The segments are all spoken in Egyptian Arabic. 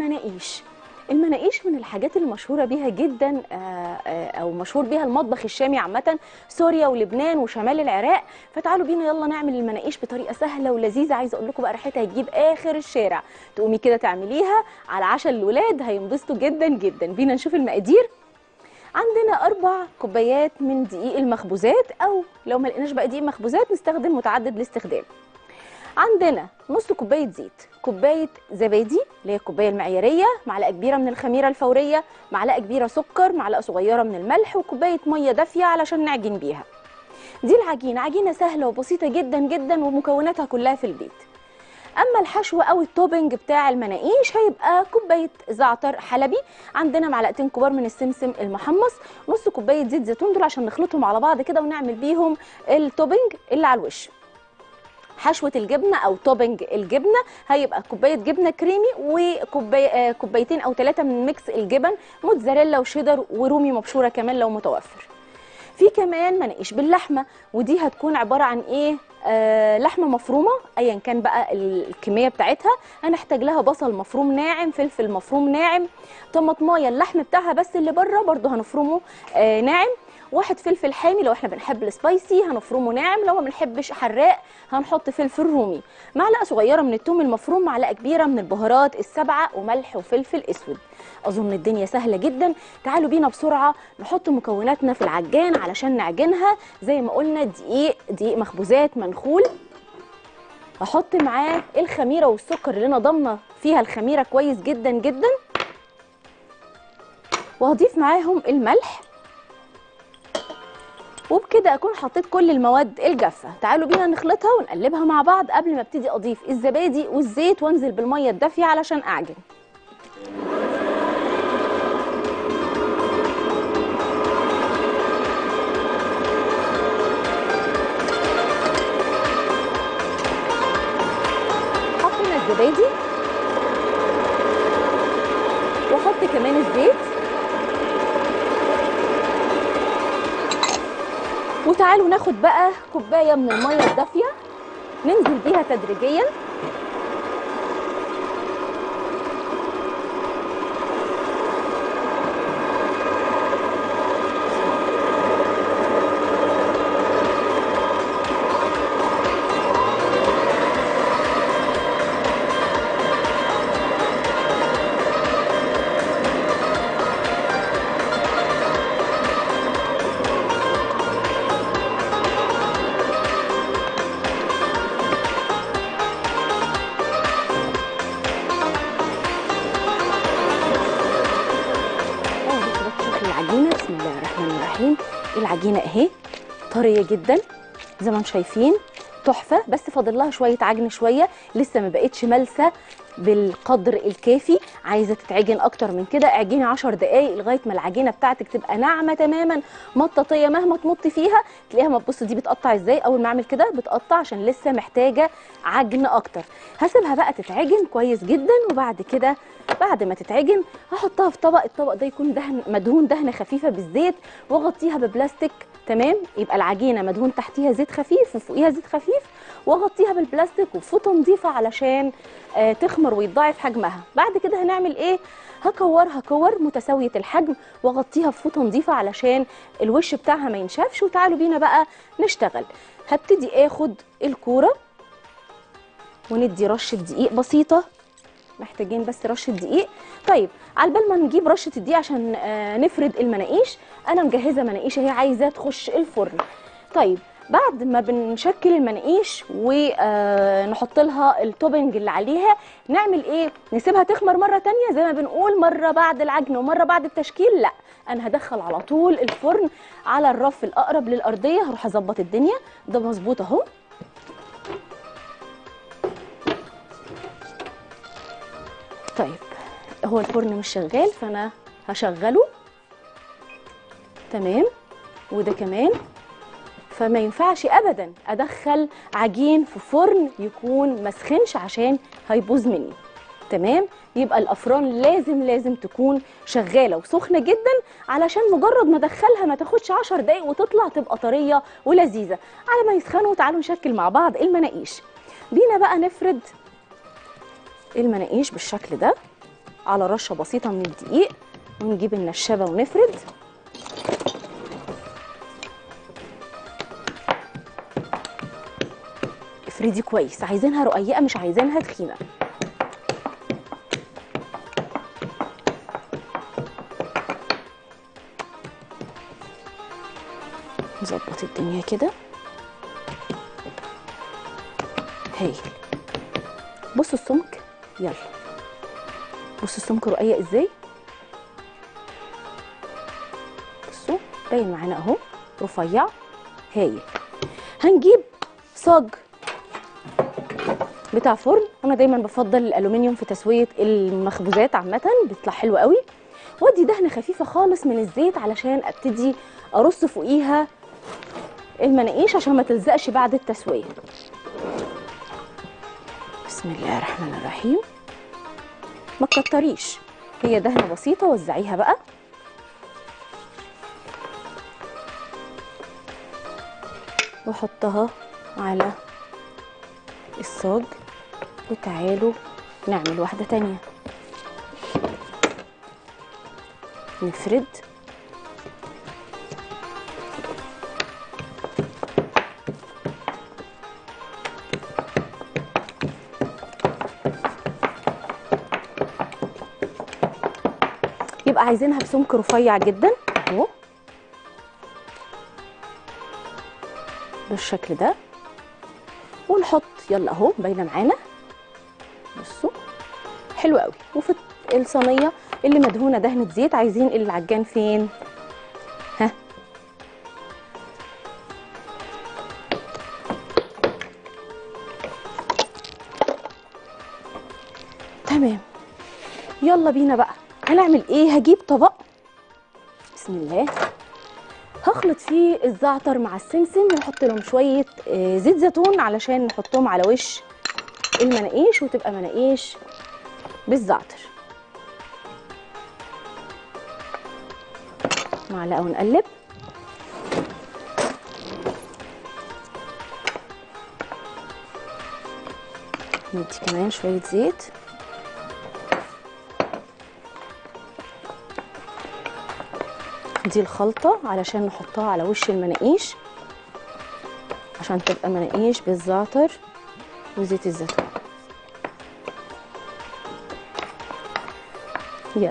المناقيش المناقيش من الحاجات اللي مشهوره بيها جدا آه، آه، او مشهور بيها المطبخ الشامي عامه سوريا ولبنان وشمال العراق فتعالوا بينا يلا نعمل المناقيش بطريقه سهله ولذيذه عايزه اقول لكم بقى ريحتها هتجيب اخر الشارع تقومي كده تعمليها على عشاء الولاد هينبسطوا جدا جدا بينا نشوف المقادير عندنا أربع كوبايات من دقيق المخبوزات أو لو ما لقيناش بقى دقيق مخبوزات نستخدم متعدد الاستخدام عندنا نص كوبايه زيت كوبايه زبادي اللي هي الكوبايه المعياريه معلقه كبيره من الخميره الفوريه معلقه كبيره سكر معلقه صغيره من الملح وكوبايه ميه دافيه علشان نعجن بيها دي العجينه عجينه سهله وبسيطه جدا جدا ومكوناتها كلها في البيت اما الحشو او التوبنج بتاع المناقيش هيبقى كوبايه زعتر حلبي عندنا معلقتين كبار من السمسم المحمص نص كوبايه زيت زيتون دول عشان نخلطهم على بعض كده ونعمل بيهم التوبنج اللي على الوش حشوه الجبنه او توبنج الجبنه هيبقى كوبايه جبنه كريمي وكوبايه كوبايتين او ثلاثه من ميكس الجبن موتزاريلا وشيدر ورومي مبشوره كمان لو متوفر في كمان مناقيش باللحمه ودي هتكون عباره عن ايه آه لحمه مفرومه ايا كان بقى الكميه بتاعتها هنحتاج لها بصل مفروم ناعم فلفل مفروم ناعم طماطمايه اللحم بتاعها بس اللي بره برده هنفرمه آه ناعم واحد فلفل حامي لو احنا بنحب السبايسي هنفرمه ناعم لو ما بنحبش حراق هنحط فلفل رومي معلقه صغيره من الثوم المفروم معلقه كبيره من البهارات السبعه وملح وفلفل اسود اظن الدنيا سهله جدا تعالوا بينا بسرعه نحط مكوناتنا في العجان علشان نعجنها زي ما قلنا دقيق دقيق مخبوزات منخول هحط معاه الخميره والسكر اللي انا ضامنه فيها الخميره كويس جدا جدا وهضيف معاهم الملح وبكده اكون حطيت كل المواد الجافه تعالوا بينا نخلطها ونقلبها مع بعض قبل ما ابتدي اضيف الزبادي والزيت وانزل بالميه الدافيه علشان اعجن حطينا الزبادي واحط كمان الزيت وتعالوا ناخد بقى كوبايه من الميه الدافيه ننزل بيها تدريجيا العجينه بسم الله الرحمن الرحيم العجينه اهي طريه جدا زي ما انتم شايفين تحفه بس فاضل لها شويه عجن شويه لسه ما بقتش ملسه بالقدر الكافي عايزه تتعجن اكتر من كده اعجني 10 دقائق لغايه ما العجينه بتاعتك تبقى ناعمه تماما مطاطيه مهما تمطي فيها تلاقيها ما تبص دي بتقطع ازاي اول ما اعمل كده بتقطع عشان لسه محتاجه عجن اكتر هسيبها بقى تتعجن كويس جدا وبعد كده بعد ما تتعجن هحطها في طبق الطبق ده يكون دهن مدهون دهنه خفيفه بالزيت واغطيها ببلاستيك تمام يبقى العجينه مدهون تحتيها زيت خفيف وفوقيها زيت خفيف واغطيها بالبلاستيك وفوطه نظيفه علشان آه تخمر ويتضاعف حجمها بعد كده هنعمل ايه هكورها كور متساويه الحجم واغطيها بفوطه نظيفه علشان الوش بتاعها ما ينشفش وتعالوا بينا بقى نشتغل هبتدي اخد الكوره وندي رشه دقيق بسيطه محتاجين بس رشه دقيق طيب على بال ما نجيب رشه الدقيق عشان آه نفرد المناقيش انا مجهزه مناقيش اهي عايزه تخش الفرن طيب بعد ما بنشكل المناقيش ونحط لها التوبنج اللي عليها نعمل ايه نسيبها تخمر مره تانية زي ما بنقول مره بعد العجن ومره بعد التشكيل لا انا هدخل على طول الفرن على الرف الاقرب للارضيه هروح اظبط الدنيا ده مظبوط اهو طيب هو الفرن مش شغال فانا هشغله تمام وده كمان فما ينفعش ابدا ادخل عجين في فرن يكون مسخنش عشان هيبوظ مني تمام يبقى الافران لازم لازم تكون شغاله وسخنه جدا علشان مجرد ما ادخلها ما تاخدش 10 دقايق وتطلع تبقى طريه ولذيذه على ما يسخنوا تعالوا نشكل مع بعض المناقيش بينا بقى نفرد المناقيش بالشكل ده على رشه بسيطه من الدقيق ونجيب النشابه ونفرد افردي كويس عايزينها رقيقه مش عايزينها تخينه نظبط الدنيا كده هايل بصوا السمك يلا بصوا السمك رقيق ازاي بصوا باين معانا اهو رفيع هايل هنجيب صاج بتاع فرن انا دايما بفضل الالومنيوم في تسويه المخبوزات عامه بيطلع حلو قوي وادي دهنه خفيفه خالص من الزيت علشان ابتدي ارص فوقيها المناقيش عشان ما تلزقش بعد التسويه بسم الله الرحمن الرحيم ما تكتريش هي دهنه بسيطه وزعيها بقى واحطها على الصاج وتعالوا نعمل واحدة تانية نفرد يبقى عايزينها بسمك رفيع جدا اهو بالشكل ده ونحط يلا اهو باينه معانا بصوا حلو قوي وفي الصينيه اللي مدهونه دهنه زيت عايزين العجان فين ها تمام يلا بينا بقى هنعمل ايه هجيب طبق بسم الله هخلط فيه الزعتر مع السمسم ونحط لهم شويه آه، زيت زيتون علشان نحطهم على وش المناقيش وتبقى مناقيش بالزعتر معلقه ونقلب ندي كمان شويه زيت دي الخلطة علشان نحطها على وش المناقيش عشان تبقى مناقيش بالزعتر وزيت الزيتون يلا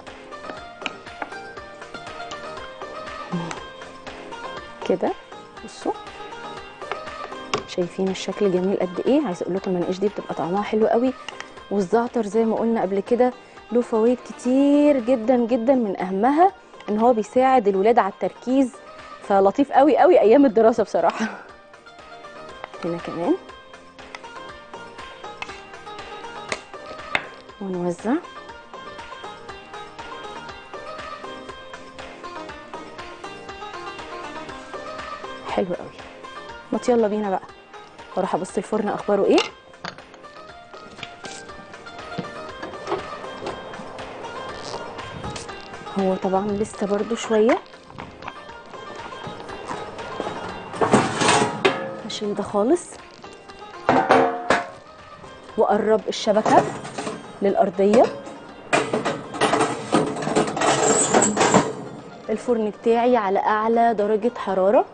كده بصوا شايفين الشكل جميل قد ايه عايزه اقول لكم المناقيش دي بتبقى طعمها حلو قوي والزعتر زي ما قلنا قبل كده له فوائد كتير جدا جدا من اهمها ان هو بيساعد الولاد على التركيز فلطيف قوي قوي ايام الدراسه بصراحه هنا كمان ونوزع حلو قوي ما يلا بينا بقى واروح ابص الفرن اخباره ايه هو طبعا لسه برضو شوية هشيل ده خالص وأقرب الشبكة للأرضية الفرن بتاعي على أعلى درجة حرارة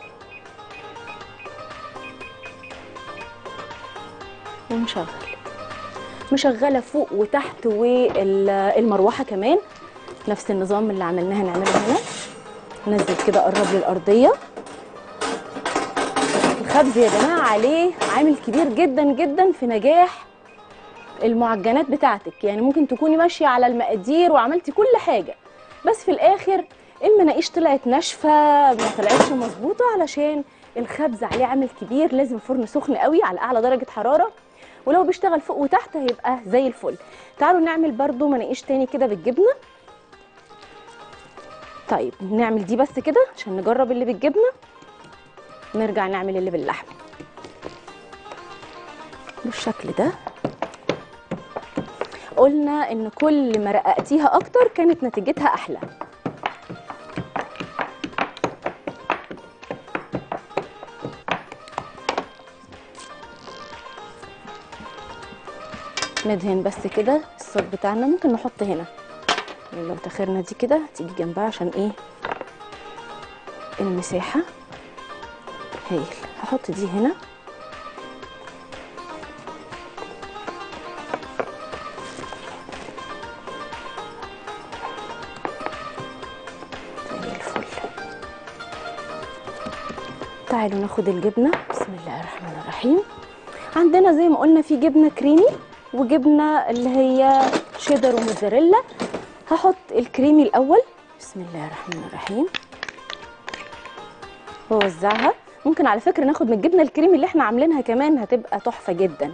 ومشغل مشغلة فوق وتحت والمروحة كمان نفس النظام اللي عملناها نعمله هنا ننزل كده قرب للأرضية الخبز يا جماعة عليه عامل كبير جدا جدا في نجاح المعجنات بتاعتك يعني ممكن تكوني ماشية على المقادير وعملتي كل حاجة بس في الآخر المناقيش طلعت ناشفة ما طلعتش مظبوطة علشان الخبز عليه عامل كبير لازم فرن سخن قوي على أعلى درجة حرارة ولو بيشتغل فوق وتحت هيبقى زي الفل تعالوا نعمل برضو مناقيش تاني كده بالجبنة طيب نعمل دي بس كده عشان نجرب اللي بالجبنه نرجع نعمل اللي باللحمه بالشكل ده قلنا ان كل ما رققتيها اكتر كانت نتيجتها احلى ندهن بس كده الصاج بتاعنا ممكن نحط هنا يعني لو تاخرنا دي كده تيجي جنبها عشان ايه المساحة هايل هحط دي هنا زي الفل تعالوا ناخد الجبنة بسم الله الرحمن الرحيم عندنا زي ما قلنا في جبنة كريمي وجبنة اللي هي شيدر وموتزاريلا هحط الكريمي الأول بسم الله الرحمن الرحيم ووزعها ممكن على فكرة ناخد من الجبنة الكريمي اللي احنا عاملينها كمان هتبقى تحفة جدا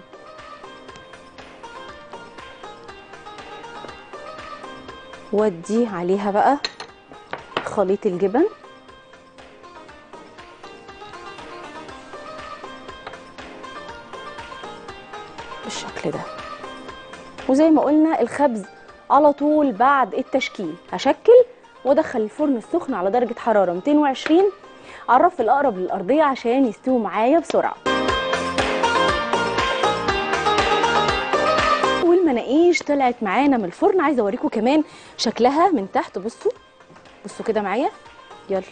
ودي عليها بقى خليط الجبن بالشكل ده وزي ما قلنا الخبز على طول بعد التشكيل هشكل وادخل الفرن السخن على درجة حرارة 220 على الرف الأقرب للأرضية عشان يستووا معايا بسرعة والمناقيش طلعت معانا من الفرن عايزة أوريكم كمان شكلها من تحت بصوا بصوا كده معايا يلا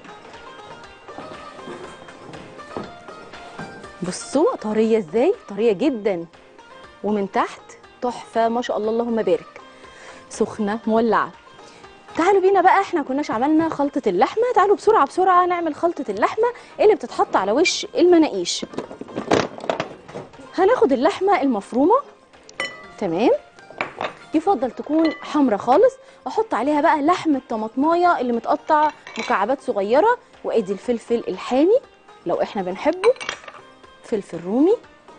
بصوا طرية ازاي طرية جدا ومن تحت تحفة ما شاء الله اللهم بارك سخنة مولعة تعالوا بينا بقى احنا كناش عملنا خلطة اللحمة تعالوا بسرعة بسرعة نعمل خلطة اللحمة اللي بتتحط على وش المناقيش هناخد اللحمة المفرومة تمام يفضل تكون حمرة خالص احط عليها بقى لحم الطماطمايه اللي متقطع مكعبات صغيرة وادي الفلفل الحامي لو احنا بنحبه فلفل رومي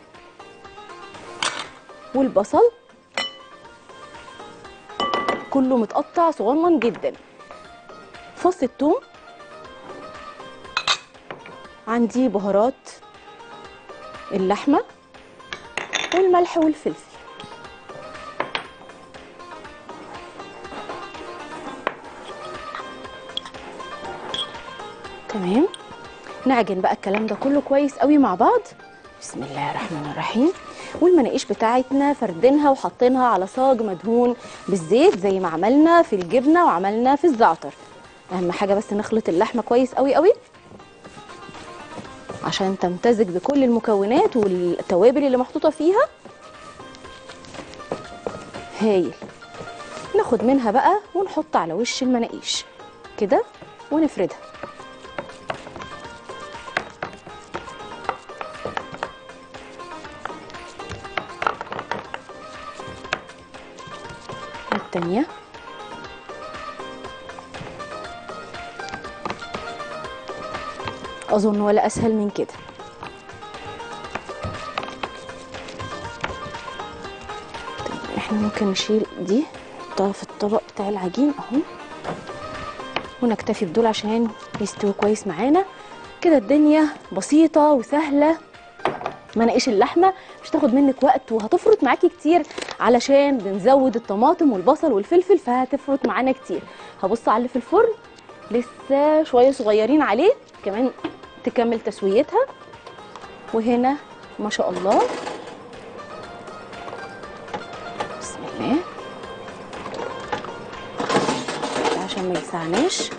والبصل كله متقطع صغنن جدا فص الثوم عندي بهارات اللحمه والملح والفلفل تمام نعجن بقى الكلام ده كله كويس قوي مع بعض بسم الله الرحمن الرحيم والمناقيش بتاعتنا فردينها وحاطينها على صاج مدهون بالزيت زي ما عملنا في الجبنه وعملنا في الزعتر اهم حاجه بس نخلط اللحمه كويس قوي قوي عشان تمتزج بكل المكونات والتوابل اللي محطوطه فيها هايل ناخد منها بقى ونحط على وش المناقيش كده ونفردها التانية أظن ولا أسهل من كده طيب احنا ممكن نشيل دي نحطها في الطبق بتاع العجين اهو ونكتفي بدول عشان يستووا كويس معانا كده الدنيا بسيطة وسهلة مناقيش اللحمه مش تاخد منك وقت وهتفرط معاكي كتير علشان بنزود الطماطم والبصل والفلفل فهتفرط معانا كتير هبص على اللي في الفرن لسه شويه صغيرين عليه كمان تكمل تسويتها وهنا ما شاء الله بسم الله عشان ما يسعناش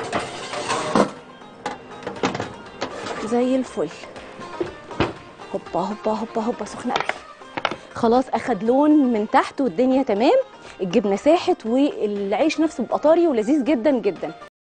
زي الفل هوبا هوبا هوبا هوبا سخنه قوي خلاص اخد لون من تحت والدنيا تمام الجبنه ساحت والعيش نفسه بقى طري ولذيذ جدا جدا